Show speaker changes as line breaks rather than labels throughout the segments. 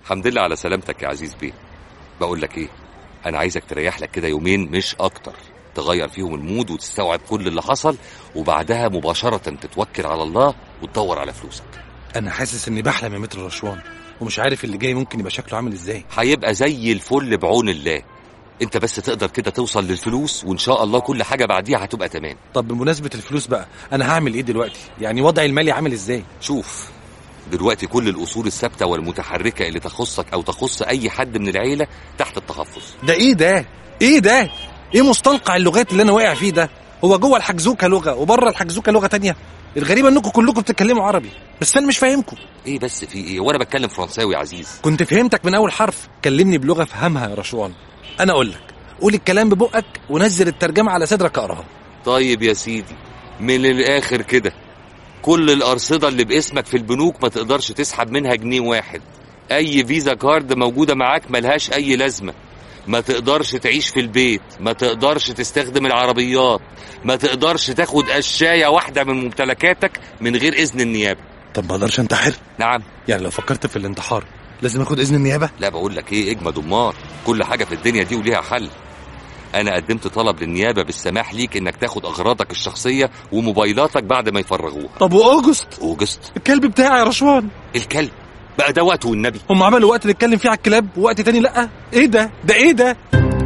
الحمد لله على سلامتك يا عزيز بيه بقول لك ايه انا عايزك تريح لك كده يومين مش اكتر تغير فيهم المود وتستوعب كل اللي حصل وبعدها مباشرة تتوكل على الله وتدور على فلوسك
انا حاسس اني بحلم يا متر رشوان ومش عارف اللي جاي ممكن يبقى شكله عامل ازاي
هيبقى زي الفل بعون الله انت بس تقدر كده توصل للفلوس وان شاء الله كل حاجة بعديها هتبقى تمام
طب بمناسبه الفلوس بقى انا هعمل ايه دلوقتي يعني وضعي المالي عامل ازاي
شوف دلوقتي كل الأصول الثابتة والمتحركة اللي تخصك أو تخص أي حد من العيلة تحت التحفظ
ده ايه ده ايه ده ايه مستنقع اللغات اللي انا واقع فيه ده هو جوه الحجزوكه لغه وبره الحجزوكه لغه تانية الغريبه انكم كلكم بتتكلموا عربي بس انا مش فاهمكم
إيه بس في إيه وأنا بتكلم فرنساوي يا عزيز
كنت فهمتك من اول حرف كلمني بلغه فهمها يا رشوان انا اقول لك قول الكلام ببقك ونزل الترجمه على صدرك اقراها
طيب يا سيدي من الآخر كده كل الأرصدة اللي باسمك في البنوك ما تقدرش تسحب منها جنيه واحد أي فيزا كارد موجودة معاك ملهاش أي لازمة ما تقدرش تعيش في البيت ما تقدرش تستخدم العربيات ما تقدرش تاخد قشاية واحدة من ممتلكاتك من غير إذن النيابة
طب ما اقدرش انتحر
نعم
يعني لو فكرت في الانتحار لازم اخد اذن النيابه
لا بقول لك ايه اجمد امار كل حاجه في الدنيا دي وليها حل انا قدمت طلب للنيابه بالسماح ليك انك تاخد اغراضك الشخصيه وموبايلاتك بعد ما يفرغوها
طب واوجست
اوجست
الكلب بتاعي يا رشوان
الكلب بقى ده وقته والنبي
هم عملوا وقت نتكلم فيه على الكلاب ووقت تاني لا ايه ده ده ايه ده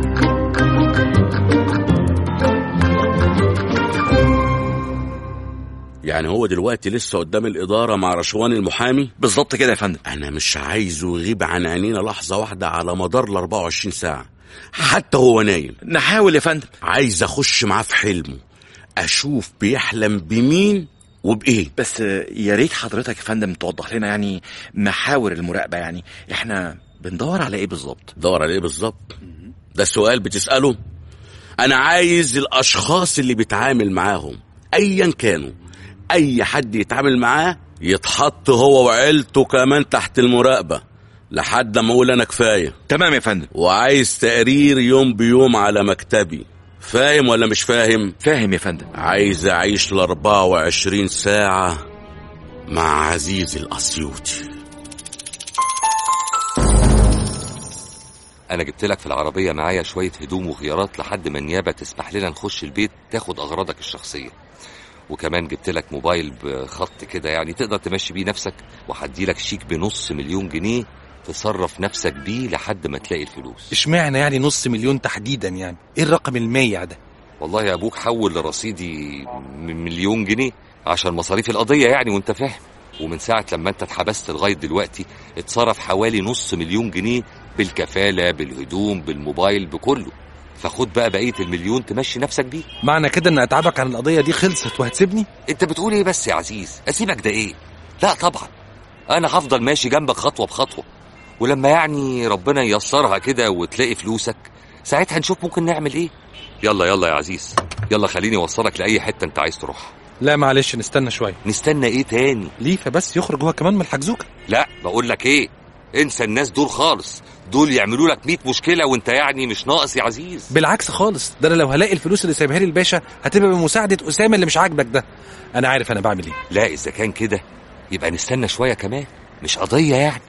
يعني هو دلوقتي لسه قدام الإدارة مع رشوان المحامي
بالظبط كده يا فندم
أنا مش عايزه يغيب عن عينينا لحظة واحدة على مدار ال 24 ساعة حتى هو نايم
نحاول يا فندم
عايز أخش معاه في حلمه أشوف بيحلم بمين وبإيه
بس يا ريت حضرتك يا فندم توضح لنا يعني محاور المراقبه يعني احنا بندور على ايه بالظبط
دور على إيه بالظبط ده السؤال بتسأله أنا عايز الأشخاص اللي بيتعامل معاهم أيا كانوا أي حد يتعامل معاه يتحط هو وعيلته كمان تحت المراقبة لحد ما أقول أنا كفاية
تمام يا فندم
وعايز تقرير يوم بيوم على مكتبي فاهم ولا مش فاهم
فاهم يا فندم
عايز أعيش ل 24 ساعة مع عزيز الأسيوطي
انا جبت لك في العربيه معايا شويه هدوم وغيارات لحد ما النيابه تسمح لنا نخش البيت تاخد اغراضك الشخصيه وكمان جبت لك موبايل بخط كده يعني تقدر تمشي بيه نفسك وهدي لك شيك بنص مليون جنيه تصرف نفسك بيه لحد ما تلاقي الفلوس
اشمعنى يعني نص مليون تحديدا يعني ايه الرقم المايع ده
والله يا ابوك حول لرصيدي م- مليون جنيه عشان مصاريف القضيه يعني وانت فاهم ومن ساعه لما انت اتحبست لغايه دلوقتي اتصرف حوالي نص مليون جنيه بالكفاله بالهدوم بالموبايل بكله فخد بقى بقيه المليون تمشي نفسك بيه
معنى كده ان اتعابك عن القضيه دي خلصت وهتسيبني
انت بتقول ايه بس يا عزيز اسيبك ده ايه لا طبعا انا هفضل ماشي جنبك خطوه بخطوه ولما يعني ربنا ييسرها كده وتلاقي فلوسك ساعتها نشوف ممكن نعمل ايه يلا يلا يا عزيز يلا خليني اوصلك لاي حته انت عايز تروحها
لا معلش نستنى شويه
نستنى ايه تاني
ليفا بس يخرج هو كمان من الحجزوكه
لا بقول لك ايه انسى الناس دول خالص دول يعملوا لك 100 مشكله وانت يعني مش ناقص يا عزيز
بالعكس خالص ده انا لو هلاقي الفلوس اللي سايبها لي الباشا هتبقى بمساعده اسامه اللي مش عاجبك ده انا عارف انا بعمل ايه
لا اذا كان كده يبقى نستنى شويه كمان مش قضيه يعني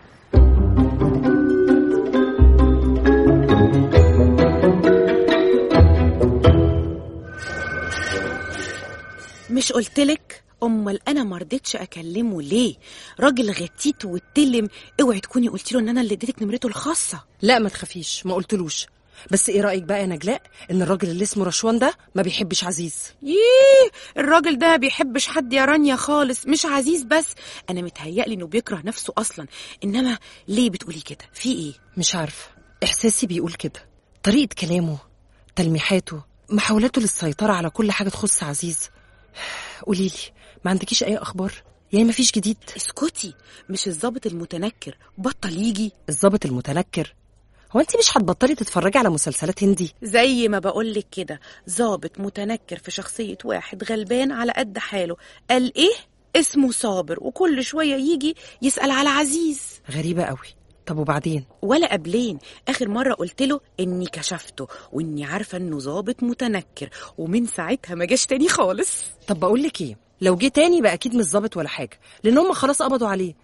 مش قلتلك امال انا ما رضيتش اكلمه ليه راجل غتيت واتلم اوعي تكوني قلتي له ان انا اللي اديتك نمرته الخاصه
لا ما تخافيش ما قلتلوش بس ايه رايك بقى يا نجلاء ان الراجل اللي اسمه رشوان ده ما بيحبش عزيز
ييه الراجل ده بيحبش حد يا رانيا خالص مش عزيز بس انا متهيألي انه بيكره نفسه اصلا انما ليه بتقولي كده في ايه
مش عارفه احساسي بيقول كده طريقه كلامه تلميحاته محاولاته للسيطره على كل حاجه تخص عزيز قوليلي ما عندكيش اي اخبار يعني ما فيش جديد
اسكتي مش الضابط المتنكر بطل يجي
الضابط المتنكر هو انت مش هتبطلي تتفرجي على مسلسلات هندي
زي ما بقولك كده ضابط متنكر في شخصية واحد غلبان على قد حاله قال ايه اسمه صابر وكل شوية يجي يسأل على عزيز
غريبه قوي طب وبعدين
ولا قبلين اخر مرة قلت له اني كشفته واني عارفة انه ضابط متنكر ومن ساعتها ما جاش تاني خالص
طب بقول لك ايه لو جه تاني بقى اكيد مش ظابط ولا حاجه لان هم خلاص قبضوا عليه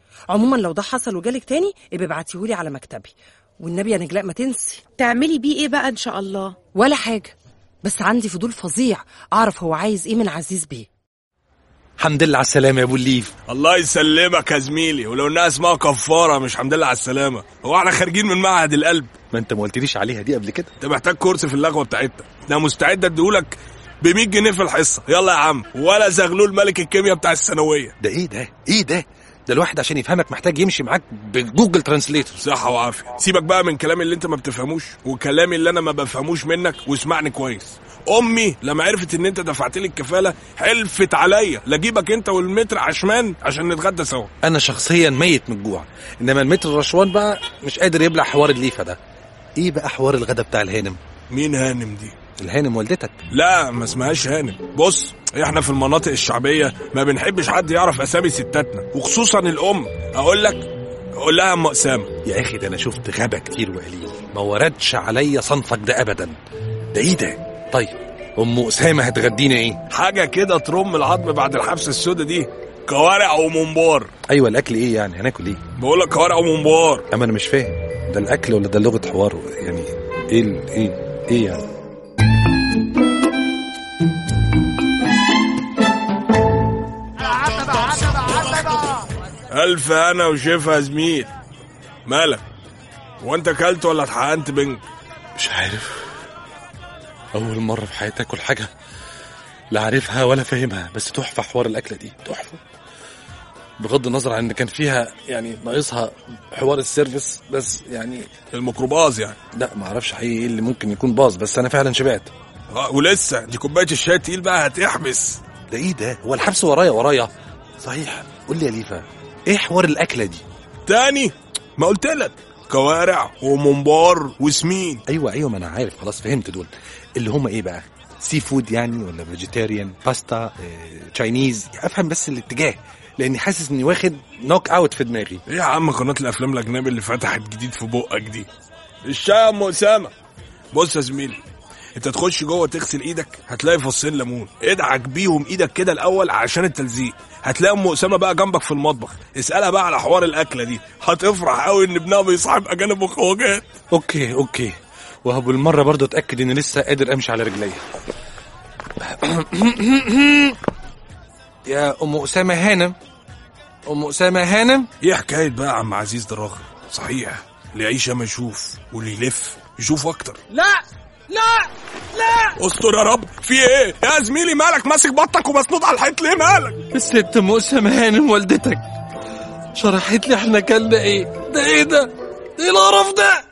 عموما لو ده حصل وجالك تاني ابقي ابعتيهولي على مكتبي والنبي يا نجلاء ما تنسي
تعملي بيه ايه بقى ان شاء الله
ولا حاجه بس عندي فضول فظيع اعرف هو عايز ايه من عزيز بيه
الحمد لله على السلامه يا ابو الليف
الله يسلمك يا زميلي ولو انها اسمها كفاره مش حمد لله على السلامه هو احنا خارجين من معهد القلب
ما انت ما قلتليش عليها دي قبل كده
انت محتاج كورس في اللغوه بتاعتنا انا مستعد اديهولك ب 100 جنيه في الحصه يلا يا عم ولا زغلول ملك الكيمياء بتاع الثانويه
ده ايه ده ايه ده ده الواحد عشان يفهمك محتاج يمشي معاك بجوجل ترانسليتور
صحه وعافيه سيبك بقى من كلامي اللي انت ما بتفهموش وكلامي اللي انا ما بفهموش منك واسمعني كويس امي لما عرفت ان انت دفعت لي الكفاله حلفت عليا لاجيبك انت والمتر عشمان عشان نتغدى سوا
انا شخصيا ميت من الجوع انما المتر رشوان بقى مش قادر يبلع حوار الليفه ده ايه بقى حوار الغدا بتاع الهانم
مين هانم دي
الهانم والدتك
لا ما اسمهاش هانم بص احنا في المناطق الشعبيه ما بنحبش حد يعرف اسامي ستاتنا وخصوصا الام اقول لك قول لها ام اسامه
يا اخي ده انا شفت غابه كتير وقليل ما وردش عليا صنفك ده ابدا ده ايه ده طيب ام اسامه هتغدينا ايه
حاجه كده ترم العظم بعد الحبسه السوداء دي كوارع وممبار
ايوه الاكل ايه يعني هناكل ايه
بقول لك كوارع وممبار
اما انا مش فاهم ده الاكل ولا ده لغه حوار يعني ايه ال- ايه ايه يعني
الف انا وشيفها يا زميل مالك وانت اكلت ولا اتحقنت بنج
مش عارف اول مره في حياتي اكل حاجه لا عارفها ولا فاهمها بس تحفه حوار الاكله دي تحفه بغض النظر عن ان كان فيها يعني ناقصها حوار السيرفيس بس يعني
الميكروباص يعني
لا ما اعرفش حقيقي ايه اللي ممكن يكون باظ بس انا فعلا شبعت
آه، ولسه دي كوبايه الشاي التقيل بقى هتحبس
ده ايه ده هو الحبس ورايا ورايا صحيح قول لي يا ليفا ايه حوار الاكله دي
تاني ما قلت لك كوارع وممبار وسمين
ايوه ايوه ما انا عارف خلاص فهمت دول اللي هم ايه بقى سي فود يعني ولا فيجيتيريان باستا آه، تشاينيز افهم بس الاتجاه لاني حاسس اني واخد نوك اوت في دماغي
ايه يا عم قناه الافلام الاجنبي اللي فتحت جديد في بقك دي الشاي يا ام اسامه بص يا زميلي انت تخش جوه تغسل ايدك هتلاقي فصين ليمون ادعك بيهم ايدك كده الاول عشان التلزيق هتلاقي ام اسامه بقى جنبك في المطبخ اسالها بقى على حوار الاكله دي هتفرح قوي ان ابنها بيصاحب اجانب وخواجات
اوكي اوكي وبالمره برضه اتاكد اني لسه قادر امشي على رجلي يا ام اسامه هانم ام اسامه هانم
ايه حكايه بقى يا عم عزيز دراغر صحيح اللي يعيش ما يشوف واللي يلف يشوف اكتر
لا لا لا
استر يا رب في ايه يا زميلي مالك ماسك بطك ومسنود على الحيط ليه مالك
الست ام اسامه هانم والدتك شرحت لي احنا كلنا ايه ده ايه ده ايه القرف ده